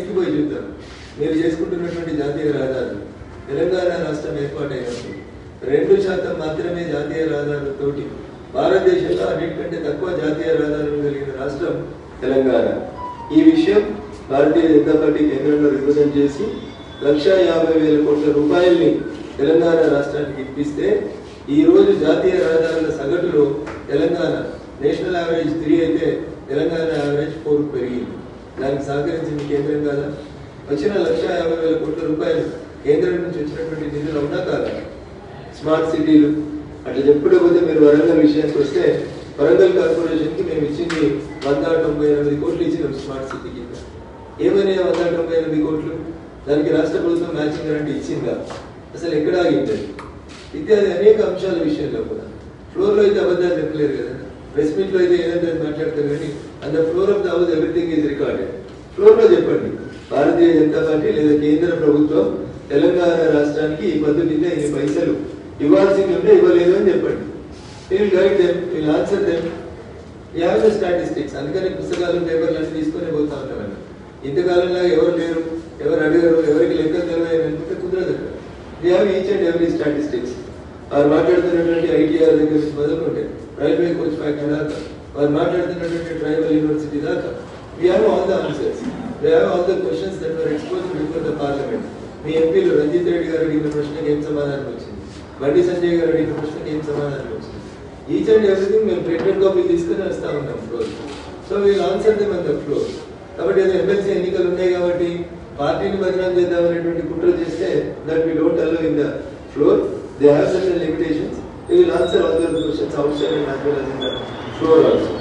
వెనక్కిపోయి చూద్దాం మీరు చేసుకుంటున్నటువంటి జాతీయ రహదారులు తెలంగాణ రాష్ట్రం ఏర్పాటైనప్పుడు రెండు శాతం మాత్రమే జాతీయ రహదారులతోటి భారతదేశంలో అన్నిటికంటే తక్కువ జాతీయ రహదారులు కలిగిన రాష్ట్రం తెలంగాణ ఈ విషయం భారతీయ జనతా పార్టీ కేంద్రంలో రిప్రజెంట్ చేసి లక్ష యాభై వేల కోట్ల రూపాయల్ని తెలంగాణ రాష్ట్రానికి ఇప్పిస్తే ఈ రోజు జాతీయ రహదారుల సగటులో తెలంగాణ నేషనల్ యావరేజ్ త్రీ అయితే తెలంగాణ యావరేజ్ ఫోర్ పెరిగింది దానికి సహకరించింది కేంద్రం కాదా వచ్చిన లక్ష యాభై వేల కోట్ల రూపాయలు కేంద్రం నుంచి వచ్చినటువంటి నిధులు అవునా కాదా స్మార్ట్ సిటీలు అట్లా చెప్పుడే పోతే మీరు వరంగల్ విషయానికి వస్తే వరంగల్ కార్పొరేషన్ కి మేము ఇచ్చింది వంద తొంభై ఎనిమిది కోట్లు ఇచ్చినాం స్మార్ట్ సిటీ కింద ఏమని వంద తొంభై ఎనిమిది కోట్లు దానికి రాష్ట్ర ప్రభుత్వం మ్యాచింగ్ గ్యారంటీ ఇచ్చిందా అసలు ఎక్కడ ఆగింది అది? ఇత్యాది అనేక అంశాల విషయంలో కూడా ఫ్లోర్ లో అయితే అబద్ధాలు చెప్పలేరు కదా ప్రెస్ మీట్ లో అయితే ఏదంటే అది మాట్లాడతారు కానీ and the floor of the house everything is recorded floor లో చెప్పండి భారతీయ జనతా పార్టీ లేదా కేంద్ర ప్రభుత్వం తెలంగాణ రాష్ట్రానికి ఈ పద్ధతిలో ఇన్ని పైసలు ఇవ్వాల్సింది ఉంటే ఇవ్వలేదు అని చెప్పండి will guide them will answer them యావ్ స్టాటిస్టిక్స్ అందుకని పుస్తకాలు పేపర్లు అన్ని తీసుకొని పోతా ఉంటారు ఇంతకాలంలో ఎవరు లేరు ఎవరు అడగరు ఎవరికి లెక్కలు తెలియదు అనుకుంటే కుదరదు we have each and every statistics వారు మాట్లాడుతున్నటువంటి ఐటీఆర్ దగ్గర నుంచి మొదలు ఉంటాయి రైల్వే కోచ్ ఫ్యాక్టరీ దాకా వారు మాట్లాడుతున్నటువంటి ట్రైబల్ యూనివర్సిటీ దాకా we have all the answers we have all the questions that were exposed before the parliament మీ ఎంపీలు రంజిత్ రెడ్డి గారు అడిగిన ప్రశ్నకి ఏం సమాధానం వచ్చింది బండి సంజయ్ గారు అడిగిన ప్రశ్నకి ఏం సమాధానం వచ్చింది ఈచ్ అండ్ ఎవ్రీథింగ్ మేము ప్రింటెడ్ కాపీ తీసుకుని వస్తా ఉన్నాం floor so we'll answer them on the floor కాబట్టి ఏదో ఎమ్మెల్సీ ఎన్నికలు ఉన్నాయి కాబట్టి పార్టీని బదనాం చేద్దాం అనేటువంటి కుట్ర చేస్తే that we don't allow in the floor they have certain limitations we will answer all their questions outside and as well as in the floor also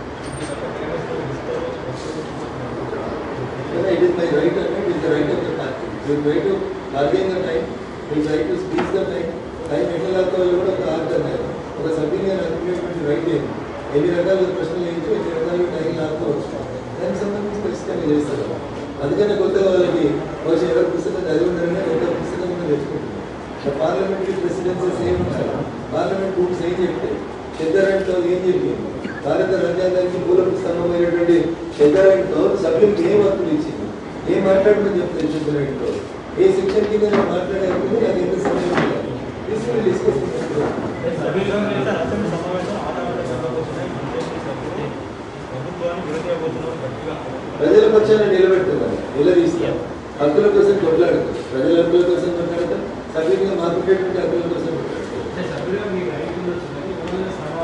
it is my right and it is the right of the party. We try to bargain the time, we try to squeeze the time. Time ఎట్లా లాక్కోవాలో కూడా ఒక art అన్నారు ఒక సభ్యునిగా నాకు ఉండేటువంటి right ఏంటి ఎన్ని రకాల ప్రశ్నలు వేయచ్చు ఎన్ని రకాల టైం లాక్కోవచ్చు దానికి సంబంధించి ఖచ్చితంగా చేస్తారు అందుకనే కొత్త వాళ్ళకి బహుశా ఎవరి పుస్తకం చదివి ఉంటారని ఒక పుస్తకం కూడా తెచ్చుకుంటున్నారు పార్లమెంటరీ ప్రెసిడెన్సీస్ ఏం ఉంటారు పార్లమెంట్ రూల్స్ ఏం చెప్తాయి పెద్దరంట్లో ఏం చెప్పింది భారత రాజ్యాంగానికి మూల స్తంభమైనటువంటి పెద్దరంట్లో సభ్యులకు ఏం హక్కులు ఇచ్చింది ఏం మాట్లాడమని చెప్తారు పెద్దరంట్లో ఏ సెక్షన్ కింద నేను మాట్లాడేప్పుడు నాకు ఎంత సమయం ఇవ్వాలి తీసుకుని డిస్కస్ సభ్యులందరూ అసెంబ్లీ సమావేశం ఆటగాళ్ళ జరగబోతున్నాయి మంత్రి సభ్యులు ప్రభుత్వాన్ని విడదీయబోతున్నారు గట్టిగా ప్రజల పక్షాన నిలబెడుతున్నారు నిలదీస్తాం హక్కుల కోసం కొట్లాడుతాం ప్రజల హక్కుల కోసం కొట్లాడతాం సభ్యులుగా మాట్లాడేటువంటి హక్కుల కోసం కొట్లాడతాం అంటే సభ్యులుగా మీకు రైతు వచ్చిందని ఎవరైనా సభ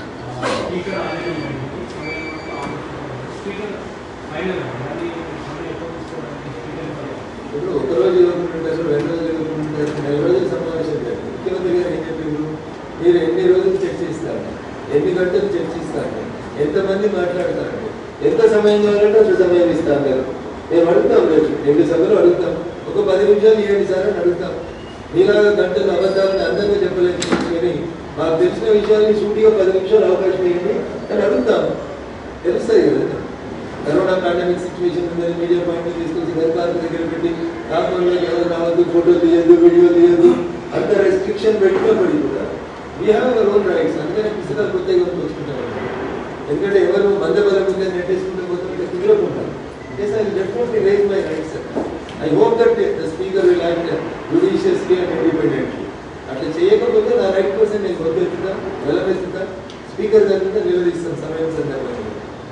ఆ, స్పీకర్ ఆదేశం జరిగింది. సమయంలో ఆ స్పీకర్ ఫైనల్ అది సమయం ఎప్పుడు తీసుకోవడానికి స్పీకర్ ఇవ్వాలి. ఇప్పుడు ఒక రోజు ఇవ్వకుంటుంటారు రెండు రోజులు ఇవ్వకుంటుంటారు నెల రోజులు సమావేశం జరిగింది ముఖ్యమంత్రి గారు ఏం చెప్పిండ్రు మీరు ఎన్ని రోజులు చర్చిస్తారు ఎన్ని గంటలు చర్చిస్తారు ఎంతమంది మాట్లాడతారు ఎంత సమయం కావాలంటే అంత సమయం ఇస్తాను కదా మేము అడుగుతాం రేపు రెండు సభలు అడుగుతాం ఒక పది నిమిషాలు ఏడు సార్లు అడుగుతాం మీలాగా గంటలు అబద్ధాలను అందంగా చెప్పలేదు కానీ మాకు తెలిసిన విషయాన్ని సూటిగా పది నిమిషాలు అవకాశం ఇవ్వండి అని అడుగుతాం తెలుస్తాయి కదా కరోనా పాండమిక్ సిచ్యువేషన్ ఉందని మీడియా పాయింట్ తీసుకొచ్చి గర్భాల దగ్గర పెట్టి కాకుండా ఎవరు రావద్దు ఫోటో తీయద్దు వీడియో తీయద్దు అంత రెస్ట్రిక్షన్ పెట్టుకోబడి కూడా we have our own rights అందుకని పుస్తకాలు కొత్తగా కొనుక్కొచ్చుకుంటారు ఎందుకంటే ఎవరు మందబలం మీద నెట్టేసుకుంటే పోతుంటే కుదరకుంటారు yes I definitely raise my rights I hope that the speaker will act judiciously and independently అట్లా చేయకపోతే నా రైట్ కోసం నేను వద్దెత్తుతా వెలవెత్తుతా స్పీకర్ గారి నిలదీస్తాను సమయం సందర్భంగా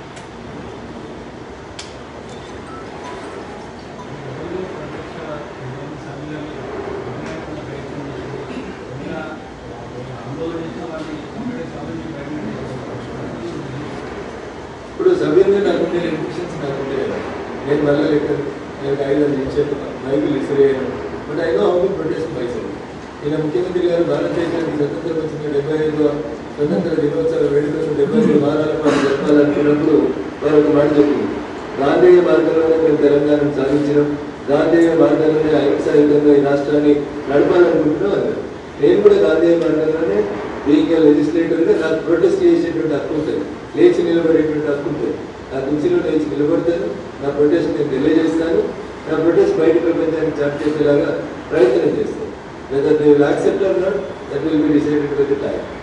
సభ్యులు ప్రత్యక్ష కొంతమంది సభ్యులని నిర్ణయించిన ప్రయత్నం చేసి ఏమైనా ఆందోళన చేసిన వారిని కంప్లీట్ సభ నుంచి బయట ఇప్పుడు సభ్యులుగా నాకుండే లిమిటేషన్స్ నాకుండే నేను మళ్ళీ లెక్క నేను కాగితాలు ఇచ్చాను మైకులు ఇసిరేయను but I know how to protest myself ఈయన ముఖ్యమంత్రి గారు భారతదేశానికి స్వతంత్రం వచ్చిన డెబ్బై ఐదు స్వతంత్ర దినోత్సవ వేడుకలు డెబ్బై ఐదు వారాల పాటు జరపాలనుకున్నప్పుడు వారు ఒక మాట చెప్పింది గాంధేయ మార్గంలోనే మేము తెలంగాణను సాధించినాం గాంధేయ మార్గంలోనే అహింసాయుతంగా ఈ రాష్ట్రాన్ని నడపాలనుకుంటున్నాం అన్నారు నేను కూడా గాంధేయ మార్గంలోనే బీయింగ్ లెజిస్లేటర్గా నాకు ప్రొటెస్ట్ చేసేటువంటి హక్కు ఉంటుంది లేచి నిలబడేటువంటి హక్కు ఉంటుంది నా కుర్చీలో లేచి నిలబడతాను నా ప్రొటెస్ట్ నేను తెలియజేస్తాను నా ప్రొటెస్ట్ బయట ప్రపంచానికి చాటు చేసేలాగా ప్రయత్నం చేస్తాను లేదా they will accept or not that will be decided with time